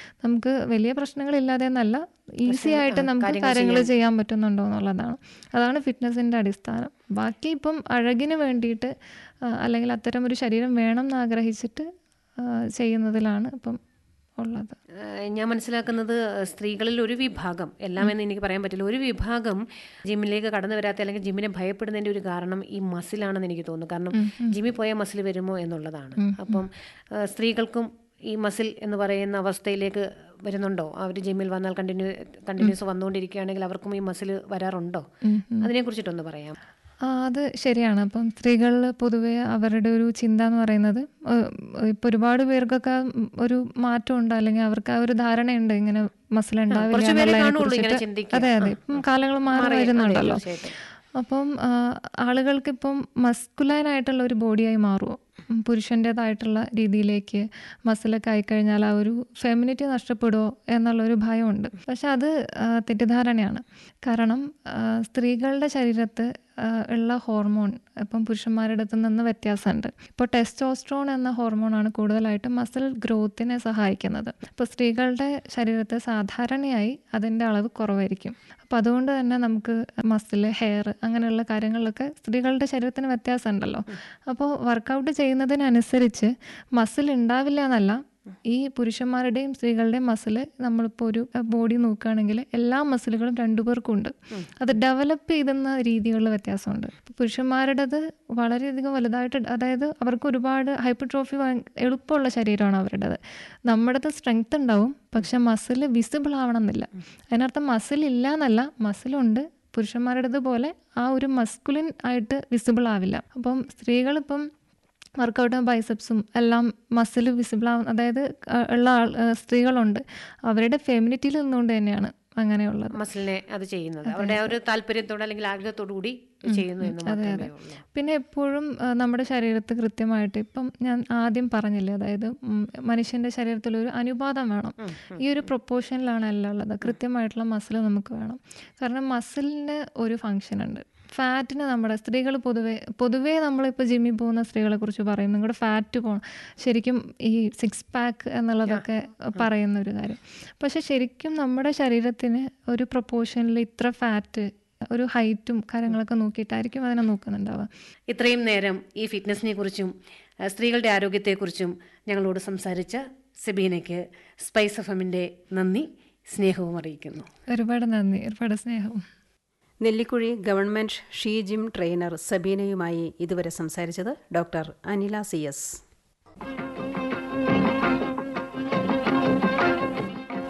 നമുക്ക് വലിയ പ്രശ്നങ്ങളില്ലാതെ എന്നല്ല ഈസി പ്രശ്നങ്ങൾ- ആയിട്ട് ആ, നമുക്ക് കാര്യങ്ങൾ കാര്യങ്ങൾ ചെയ്യാൻ. ചെയ്യാൻ പറ്റുന്നുണ്ടോ എന്നുള്ളതാണ് അതാണ് ഫിറ്റ്നസിൻ്റെ അടിസ്ഥാനം ബാക്കി ഇപ്പം അഴകിന് വേണ്ടിയിട്ട് ആ, അല്ലെങ്കിൽ അത്തരം ഒരു ശരീരം വേണം എന്ന് ആഗ്രഹിച്ചിട്ട് ആ, ചെയ്യുന്നതിലാണ് ഇപ്പം ഉള്ളത് ഏഹ് ഞാൻ മനസ്സിലാക്കുന്നത് സ്ത്രീകളിൽ ഒരു വിഭാഗം എല്ലാം എന്ന് എനിക്ക് പറയാൻ പറ്റില്ല ഒരു വിഭാഗം ജിമ്മിലേക്ക് കടന്നു വരാത്ത അല്ലെങ്കിൽ ജിമ്മിനെ ഭയപ്പെടുന്നതിന്റെ ഒരു കാരണം ഈ മസിലാണെന്ന് എനിക്ക് തോന്നുന്നു കാരണം ജിമ്മിൽ പോയാൽ മസിൽ വരുമോ എന്നുള്ളതാണ് അപ്പം ഏഹ് സ്ത്രീകൾക്കും ഈ മസിൽ എന്ന് പറയുന്ന അവസ്ഥയിലേക്ക് വരുന്നുണ്ടോ അവർ ജിമ്മിൽ വന്നാൽ കണ്ടിന്യൂ കണ്ടിന്യൂസ് വന്നുകൊണ്ടിരിക്കുകയാണെങ്കിൽ അവർക്കും ഈ മസിൽ വരാറുണ്ടോ അതിനെ കുറിച്ചിട്ടൊന്ന് പറയാം ആ, അത് ശരിയാണ് അപ്പം സ്ത്രീകൾ പൊതുവെ അവരുടെ ഒരു ചിന്ത എന്ന് പറയുന്നത് ഇപ്പൊ ഒരുപാട് പേർക്കൊക്കെ ഒരു മാറ്റമുണ്ട് അല്ലെങ്കിൽ അവർക്ക് ആ ഒരു ധാരണയുണ്ട് ഇങ്ങനെ മസിൽ ഉണ്ടാവില്ല കുറച്ച് പേരെ എന്നുള്ളതിനെ കാണുള്ളൂ ഇങ്ങനെ കുറിച്ചിട്ട്. ചിന്തിക്കുക. അതെ അതെ ഇപ്പം കാലങ്ങൾ മാറി മാറി, അതെ, വരുന്നുണ്ടല്ലോ തീർച്ചയായിട്ടും. അപ്പം ആ, ആളുകൾക്ക് ഇപ്പം മസ്കുലൈൻ ആയിട്ടുള്ള ഒരു ബോഡിയായി മാറുമോ ഉം, പുരുഷൻ്റേതായിട്ടുള്ള രീതിയിലേക്ക് മസിലൊക്കെ ആയിക്കഴിഞ്ഞാൽ ആ ഒരു ഫെമിനിറ്റി നഷ്ടപ്പെടുമോ എന്നുള്ളൊരു ഭയമുണ്ട് പക്ഷെ അത് ആ, തെറ്റിദ്ധാരണയാണ് കാരണം ആ, സ്ത്രീകളുടെ ശരീരത്ത് ആ, ഉള്ള ഹോർമോൺ ഇപ്പം പുരുഷന്മാരുടെ അടുത്ത് നിന്ന് വ്യത്യാസമുണ്ട് ഇപ്പോൾ ടെസ്റ്റോസ്ട്രോൺ എന്ന ഹോർമോണാണ് കൂടുതലായിട്ട് മസിൽ ഗ്രോത്തിനെ സഹായിക്കുന്നത് ഇപ്പോൾ സ്ത്രീകളുടെ ശരീരത്ത് സാധാരണയായി അതിൻ്റെ അളവ് കുറവായിരിക്കും അപ്പോൾ അതുകൊണ്ട് തന്നെ നമുക്ക് മസിൽ ഹെയർ അങ്ങനെയുള്ള കാര്യങ്ങളിലൊക്കെ സ്ത്രീകളുടെ ശരീരത്തിന് വ്യത്യാസം ഉണ്ടല്ലോ അപ്പോൾ വർക്കൗട്ട് ചെയ്യുന്നതിനനുസരിച്ച് മസിൽ ഉണ്ടാവില്ല എന്നല്ല ഈ പുരുഷന്മാരുടെയും സ്ത്രീകളുടെയും മസിൽ നമ്മളിപ്പോൾ ഒരു ബോഡി നോക്കുകയാണെങ്കിൽ എല്ലാ മസിലുകളും രണ്ടുപേർക്കും ഉണ്ട് അത് ഡെവലപ്പ് ചെയ്യുന്ന രീതികളിൽ വ്യത്യാസമുണ്ട് ഇപ്പോൾ പുരുഷന്മാരുടേത് വളരെയധികം വലുതായിട്ട് അതായത് അവർക്ക് ഒരുപാട് ഹൈപ്പർട്രോഫി എളുപ്പമുള്ള ശരീരമാണ് അവരുടേത് നമ്മുടേത് സ്ട്രെങ്ത് ഉണ്ടാവും പക്ഷെ മസിൽ വിസിബിൾ ആവണമെന്നില്ല അതിനർത്ഥം മസിൽ ഇല്ല എന്നല്ല മസിലുണ്ട് പുരുഷന്മാരുടേത് പോലെ ആ ഒരു മസ്കുലിൻ ആയിട്ട് വിസിബിൾ ആവില്ല അപ്പം സ്ത്രീകളിപ്പം വർക്കൗട്ടും ബൈസെപ്സും എല്ലാം മസിൽ വിസിബിൾ ആവുന്ന അതായത് ആ, ഉള്ള ആൾ ആ, സ്ത്രീകളുണ്ട് അവരുടെ ഫെമിനിറ്റിയിൽ നിന്നുകൊണ്ട് തന്നെയാണ് അങ്ങനെയുള്ളത് മസിലിനെ അത് ചെയ്യുന്നത് അവരുടെ ആ ഒരു താല്പര്യത്തോടെ അല്ലെങ്കിൽ ആഗ്രഹത്തോടു കൂടി ചെയ്യുന്നു എന്ന് മാത്രമേ ഉള്ളൂ പിന്നെ എപ്പോഴും ആ, നമ്മുടെ ശരീരത്ത് കൃത്യമായിട്ട് ഇപ്പം ഞാൻ ആദ്യം പറഞ്ഞില്ലേ അതായത് ഉം, മനുഷ്യന്റെ ശരീരത്തിൽ ഒരു അനുപാതം വേണം ഈ ഒരു പ്രൊപ്പോർഷനിലാണ് എല്ലാം ഉള്ളത് കൃത്യമായിട്ടുള്ള മസിൽ നമുക്ക് വേണം കാരണം മസിലിന് ഒരു ഫങ്ഷൻ ഉണ്ട് ഫാറ്റിന് നമ്മുടെ സ്ത്രീകൾ പൊതുവെ പൊതുവേ നമ്മളിപ്പോൾ ജിമ്മിൽ പോകുന്ന സ്ത്രീകളെ കുറിച്ച് പറയും നിങ്ങളുടെ ഫാറ്റ് പോകണം ശരിക്കും ഈ സിക്സ് പാക്ക് എന്നുള്ളതൊക്കെ പറയുന്ന ഒരു കാര്യം പക്ഷെ ശരിക്കും നമ്മുടെ ശരീരത്തിന് ഒരു പ്രൊപ്പോർഷനിൽ ഇത്ര ഫാറ്റ് ഒരു ഹൈറ്റും കാര്യങ്ങളൊക്കെ നോക്കിയിട്ടായിരിക്കും അതിനെ നോക്കുന്നുണ്ടാവുക ഇത്രയും നേരം ഈ ഫിറ്റ്നസിനെ കുറിച്ചും അഹ് സ്ത്രീകളുടെ ആരോഗ്യത്തെക്കുറിച്ചും ഞങ്ങളോട് സംസാരിച്ച സെബീനയ്ക്ക് സ്പൈസ് എഫ് എമ്മിൻ്റെ നന്ദി സ്നേഹവും അറിയിക്കുന്നു ഒരുപാട് നന്ദി ഒരുപാട് സ്നേഹവും Nellikuzhi government she gym trainer സബീനയുമായി ഇതുവരെ സംസാരിച്ചത് ഡോക്ടർ അനില സി എസ്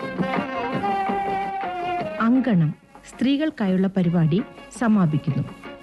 അങ്കണം സ്ത്രീകൾക്കായുള്ള പരിപാടി സമാപിക്കുന്നു